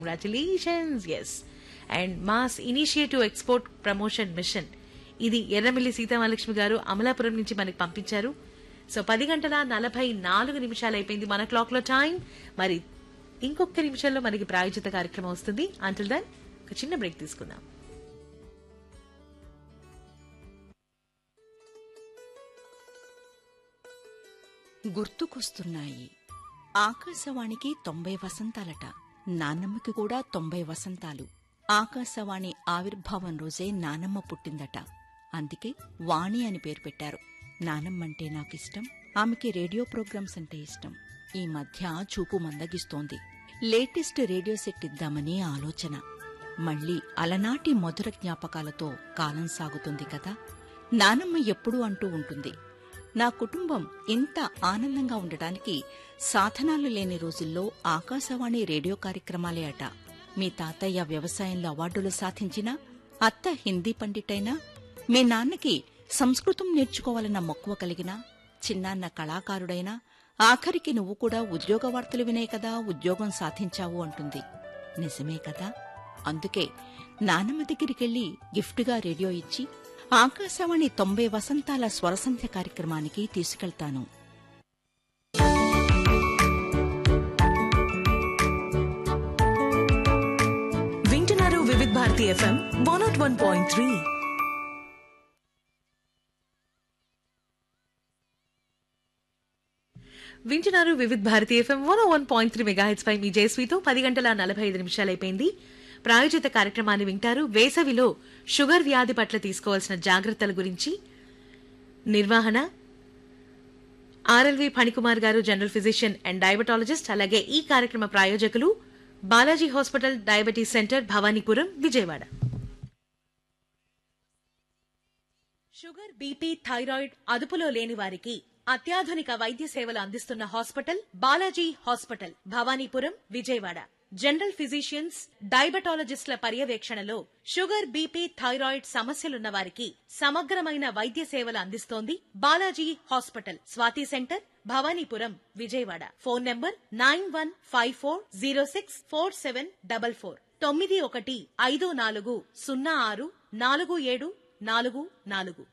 congratulations S and mass initiative export promotion mission ఇది ఎర్రమిల్లి సీతామహాలక్ష్మి గారు అమలాపురం నుంచి మనకి పంపించారు సో పది గంటల నలభై నాలుగు నిమిషాలు అయిపోయింది మన క్లాక్ లో టైం మరి ఇంకొక నిమిషంలో మనకి ప్రాయోజిత కార్యక్రమం వస్తుంది అంటుల్ దాన్ ఒక చిన్న బ్రేక్ తీసుకుందాం గుర్తుకొస్తున్నాయి ఆకాశవాణికి తొంభై వసంతాలట నానమ్మకి కూడా తొంభై వసంతాలు ఆకాశవాణి ఆవిర్భావం రోజే నానమ్మ పుట్టిందట అందుకే వాణి అని పేరు పెట్టారు నానమ్మంటే నాకిష్టం ఆమెకి రేడియో ప్రోగ్రామ్స్ అంటే ఇష్టం ఈ మధ్య చూపు మందగిస్తోంది లేటెస్ట్ రేడియో సెట్ ఇద్దామని ఆలోచన మళ్ళీ అలనాటి మధుర జ్ఞాపకాలతో కాలం సాగుతుంది కదా నానమ్మ ఎప్పుడూ అంటూ ఉంటుంది నా కుటుంబం ఇంత ఆనందంగా ఉండటానికి సాధనాలు లేని రోజుల్లో ఆకాశవాణి రేడియో కార్యక్రమాలే అట మీ తాతయ్య వ్యవసాయంలో అవార్డులు సాధించినా అత్త హిందీ పండిటైనా మీ నాన్నకి సంస్కృతం నేర్చుకోవాలన్న మక్కువ కలిగినా చిన్నాన్న కళాకారుడైనా ఆఖరికి నువ్వు కూడా ఉద్యోగ వార్తలు వినే కదా ఉద్యోగం సాధించావు అంటుంది నిజమే కదా అందుకే నానమ్మ దగ్గరికెళ్లి గిఫ్ట్గా రేడియో ఇచ్చి ఆకాశవాణి తొంభై వసంతాల స్వరసంధ్య కార్యక్రమానికి తీసుకెళ్తాను వింటున్నారు Vividh Bharati FM one nought one point three వింటున్నారు Vividh Bharati FM one one point three megahertz పై మీ జయశ్రీతో పది గంటల నలభై ఐదు నిమిషాలైపోయింది ప్రాయోజిత కార్యక్రమాన్ని వింటారు వేసవిలో షుగర్ వ్యాధి పట్ల తీసుకోవాల్సిన జాగ్రత్తల గురించి నిర్వహణ ఆర్ఎల్వి ఫణికుమార్ గారు జనరల్ ఫిజిషియన్ అండ్ డయాబెటాలజిస్ట్ అలాగే ఈ కార్యక్రమ ప్రాయోజకులు Balaji hospital diabetes centre Bhavanipuram Vijayawada sugar BP thyroid అదుపులో లేని వారికి అత్యాధునిక వైద్య సేవలు అందిస్తున్న hospital Balaji hospital Bhavanipuram Vijayawada general physicians డయాబెటాలజిస్టుల పర్యవేక్షణలో షుగర్ బీపీ థైరాయిడ్ సమస్యలున్న వారికి సమగ్రమైన వైద్య సేవలు అందిస్తోంది Balaji hospital Swathi centre Bhavanipuram Vijayawada phone number nine one five four zero six four seven double four తొమ్మిది ఒకటి ఐదు నాలుగు సున్నా ఆరు నాలుగు ఏడు నాలుగు నాలుగు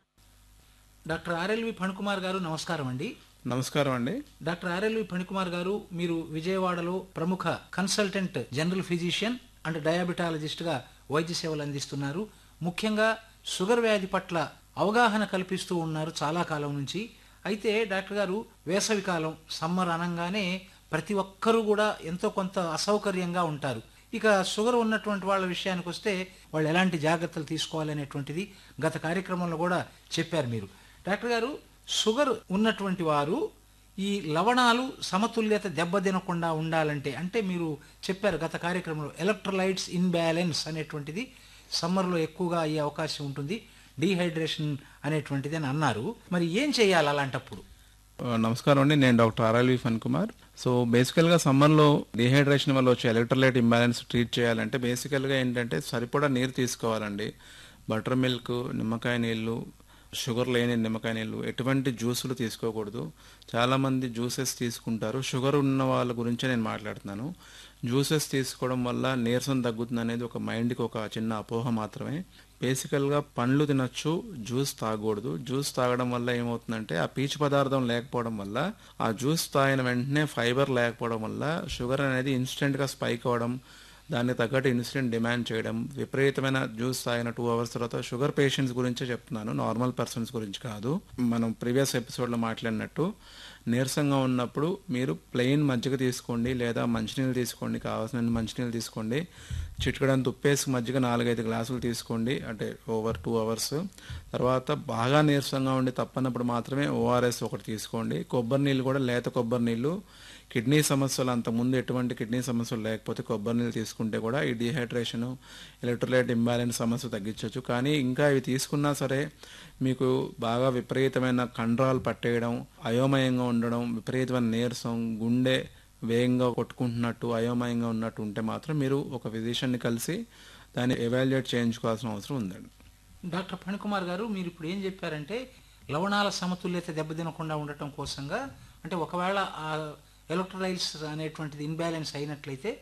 డాక్టర్ ఆర్ఎల్వి ఫణికుమార్ గారు నమస్కారం అండి నమస్కారం అండి డాక్టర్ ఆర్ఎల్వి ఫణికుమార్ గారు మీరు విజయవాడలో ప్రముఖ consultant general physician and diabetologist గా వైద్య సేవలు అందిస్తున్నారు ముఖ్యంగా షుగర్ వ్యాధి పట్ల అవగాహన కల్పిస్తూ ఉన్నారు చాలా కాలం నుంచి అయితే డాక్టర్ గారు వేసవి కాలం సమ్మర్ అనగానే ప్రతి ఒక్కరూ కూడా ఎంతో కొంత అసౌకర్యంగా ఉంటారు ఇక షుగర్ ఉన్నటువంటి వాళ్ళ విషయానికి వస్తే వాళ్ళు ఎలాంటి జాగ్రత్తలు తీసుకోవాలనేటువంటిది గత కార్యక్రమంలో కూడా చెప్పారు మీరు డాక్టర్ గారు షుగర్ ఉన్నటువంటి వారు ఈ లవణాలు సమతుల్యత దెబ్బతినకుండా ఉండాలంటే అంటే మీరు చెప్పారు గత కార్యక్రమంలో ఎలక్ట్రోలైట్స్ ఇన్బ్యాలెన్స్ అనేటువంటిది సమ్మర్లో ఎక్కువగా అయ్యే అవకాశం ఉంటుంది డీహైడ్రేషన్ అనేటువంటిది అని అన్నారు మరి ఏం చేయాలి అలాంటప్పుడు ఆ, నమస్కారం అండి నేను డాక్టర్ ఆర్ఎల్వి ఫన్ కుమార్ సో బేసికల్గా సమ్మర్లో డిహైడ్రేషన్ వల్ల వచ్చే ఎలక్ట్రోలైట్ ఇంబ్యాలెన్స్ ట్రీట్ చేయాలంటే బేసికల్గా ఏంటంటే సరిపడా నీరు తీసుకోవాలండి బటర్ మిల్క్ నిమ్మకాయ నీళ్ళు షుగర్ లేని నిమ్మకాయ నీళ్ళు ఎటువంటి జ్యూసులు తీసుకోకూడదు చాలామంది జ్యూసెస్ తీసుకుంటారు షుగర్ ఉన్న వాళ్ళ గురించే నేను మాట్లాడుతున్నాను జ్యూసెస్ తీసుకోవడం వల్ల నీరసం తగ్గుతుంది అనేది ఒక మైండ్కి ఒక చిన్న అపోహ మాత్రమే బేసికల్గా పండ్లు తినొచ్చు జ్యూస్ తాగకూడదు జ్యూస్ తాగడం వల్ల ఏమవుతుందంటే ఆ పీచు పదార్థం లేకపోవడం వల్ల ఆ జ్యూస్ తాగిన వెంటనే ఫైబర్ లేకపోవడం వల్ల షుగర్ అనేది ఇన్స్టెంట్గా స్పైక్ అవ్వడం దానికి తగ్గట్టు ఇన్సులిన్ డిమాండ్ చేయడం విపరీతమైన జ్యూస్ తాగిన టూ అవర్స్ తర్వాత షుగర్ పేషెంట్స్ గురించే చెప్తున్నాను నార్మల్ పర్సన్స్ గురించి కాదు మనం ప్రీవియస్ ఎపిసోడ్లో మాట్లాడినట్టు నీరసంగా ఉన్నప్పుడు మీరు ప్లెయిన్ మజ్జిగ తీసుకోండి లేదా మంచినీళ్ళు తీసుకోండి కావాల్సిన మంచినీళ్ళు తీసుకోండి చిటికడంత ఉప్పేసి మజ్జిగ నాలుగైదు గ్లాసులు తీసుకోండి అంటే ఓవర్ టూ అవర్స్ తర్వాత బాగా నీరసంగా ఉండి తప్పనప్పుడు మాత్రమే ఓఆర్ఎస్ ఒకటి తీసుకోండి కొబ్బరి నీళ్ళు కూడా లేత కొబ్బరి నీళ్ళు కిడ్నీ సమస్యలు అంతకుముందు ఎటువంటి కిడ్నీ సమస్యలు లేకపోతే కొబ్బరి నీళ్ళు తీసుకుంటే కూడా ఈ డిహైడ్రేషన్ ఎలక్ట్రోలైట్ ఇంబ్యాలెన్స్ సమస్య తగ్గించవచ్చు కానీ ఇంకా ఇవి తీసుకున్నా సరే మీకు బాగా విపరీతమైన కండరాలు పట్టేయడం అయోమయంగా ఉండడం విపరీతమైన నీరసం గుండె వేగంగా కొట్టుకుంటున్నట్టు అయోమయంగా ఉన్నట్టు ఉంటే మాత్రం మీరు ఒక ఫిజిషియన్ని కలిసి దాన్ని ఎవాల్యుయేట్ చేయించుకోవాల్సిన అవసరం ఉందండి డాక్టర్ ఫణికుమార్ గారు మీరు ఇప్పుడు ఏం చెప్పారంటే లవణాల సమతుల్యత దెబ్బతినకుండా ఉండటం కోసంగా అంటే ఒకవేళ ఆ ఎలక్ట్రోలైట్స్ అనేటువంటిది ఇన్బ్యాలెన్స్ అయినట్లయితే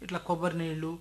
ఇట్లా కొబ్బరి నీళ్లు